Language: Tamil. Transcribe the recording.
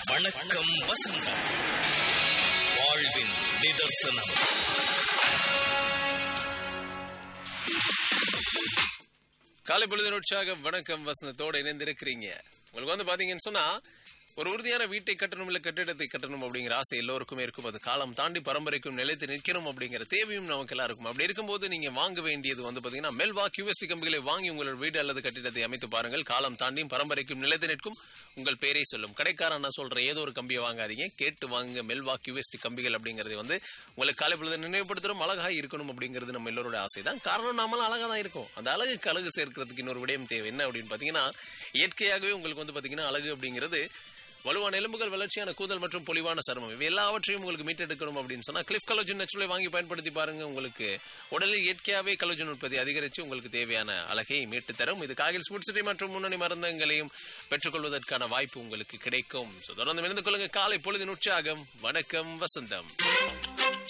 வணக்கம் வசந்தம் வாழ்வின் நிதர்சனம் காலை பொழுதின் உற்சாக வணக்கம் வசந்தத்தோடு இணைந்திருக்கிறீங்க உங்களுக்கு வந்து பாத்தீங்கன்னு சொன்னா ஒரு உறுதியான வீட்டை கட்டணும் இல்ல கட்டிடத்தை கட்டணும் அப்படிங்கிற ஆசை எல்லோருக்குமே இருக்கும் அது காலம் தாண்டி பரம்பரைக்கும் நிலைத்து நிற்கணும் அப்படிங்கிற தேவையும் நமக்கு எல்லாம் இருக்கும் அப்படி இருக்கும்போது நீங்க வாங்க வேண்டியது வந்து பாத்தீங்கன்னா மெல்வா கியூஎஸ்டி கம்பிகளை வாங்கி உங்களோட வீடு அல்லது கட்டிடத்தை அமைத்து பாருங்கள் காலம் தாண்டியும் பரம்பரைக்கும் நிலைத்து நிற்கும் உங்கள் பேரை சொல்லும் கடைக்காரன் நான் சொல்ற ஏதோ ஒரு கம்பியை வாங்காதீங்க கேட்டு வாங்க மெல்வா கியூஎஸ்டி கம்பிகள் அப்படிங்கிறது வந்து உங்களுக்கு காலை பொழுது நினைவுபடுத்துறோம் அழகாக இருக்கணும் அப்படிங்கிறது நம்ம எல்லோரோட ஆசை தான் காரணம் நாமளும் அழகா தான் இருக்கும் அந்த அழகுக்கு அழகு சேர்க்கிறதுக்கு இன்னொரு விடயம் தேவை என்ன அப்படின்னு பாத்தீங்கன்னா இயற்கையாகவே உங்களுக்கு வந்து பாத்தீங்கன்னா அழகு அப்படிங்கிறது வலுவான எலும்புகள் வளர்ச்சியான கூதல் மற்றும் பொலிவான சருமம் இவை எல்லாவற்றையும் உங்களுக்கு மீட்டெடுக்கணும் அப்படின்னு சொன்னா கிளிஃப் கலோஜன் நேச்சுரலை வாங்கி பயன்படுத்தி பாருங்க உங்களுக்கு உடலில் இயற்கையாகவே கலோஜன் உற்பத்தி அதிகரித்து உங்களுக்கு தேவையான அழகை மீட்டு தரும் இது காகில் ஸ்புட் சிட்டி மற்றும் முன்னணி மருந்தங்களையும் பெற்றுக்கொள்வதற்கான வாய்ப்பு உங்களுக்கு கிடைக்கும் So, தொடர்ந்து இணைந்து கொள்ளுங்க காலை பொழுதின் உற்சாகம் வணக்கம் வசந்தம்